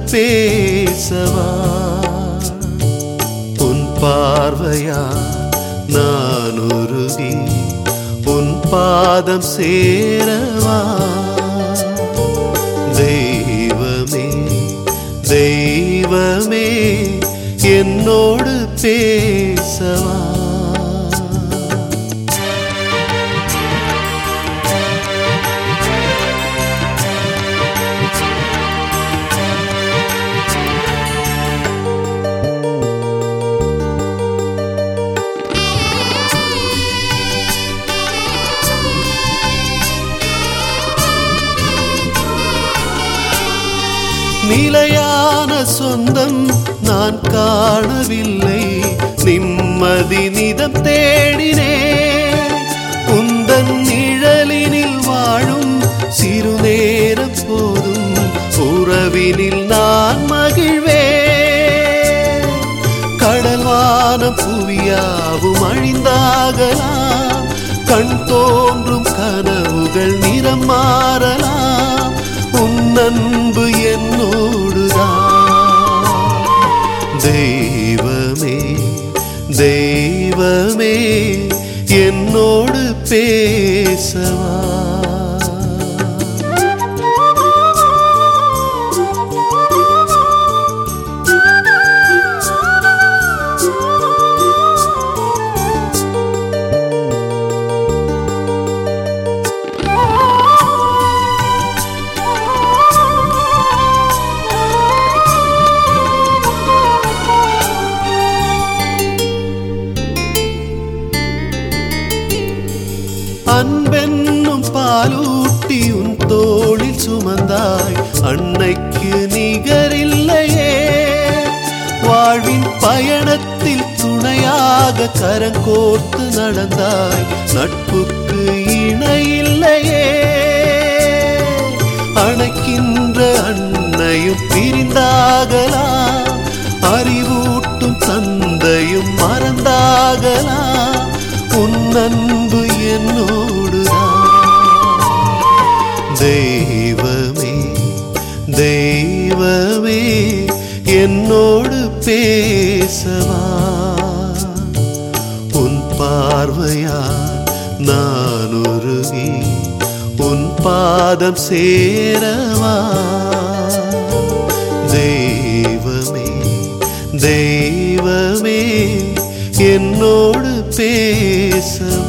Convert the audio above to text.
பேசவா உன் பார்வையா நான் உருகி உன் பாதம் சேரவா தெய்வமே தெய்வமே என்னோடு பேசவா நிலையான சொந்தம் நான் காணவில்லை நிம்மதி நிதம் தேடினேன் உந்தன் நிழலினில் வாழும் சிறு நேரம் போதும் உறவினில் நான் மகிழ்வேன் கடல்வானம் புவியாவும் அழிந்தாகலாம் கண் தோன்றும் கனவுகள் நிறம் மாறலாம் உன் அன்பு என்னோடுதான் தெய்வமே தெய்வமே என்னோடு பேசவா அன்பென்னும் பாலூட்டி உன் தோளில் சுமந்தாய் அன்னைக்கு நிகரில்லையே வாழ்வின் பயணத்தில் துணையாக கரங்கோர்த்து நடந்தாய் நட்புக்கு இணையில்லையே அணைக்கின்ற அன்னையும் பிரிந்தாகலாம் அறிவூட்டும் தந்தையும் மறந்தாகலாம் உன் அன்பு என்னோடுதான் தெய்வமே தெய்வமே என்னோடு பேசவா உன் பார்வையா நான் உருகி உன் பாதம் சேரவா தெய்வமே தெய்வமே என்னோடு பேசவா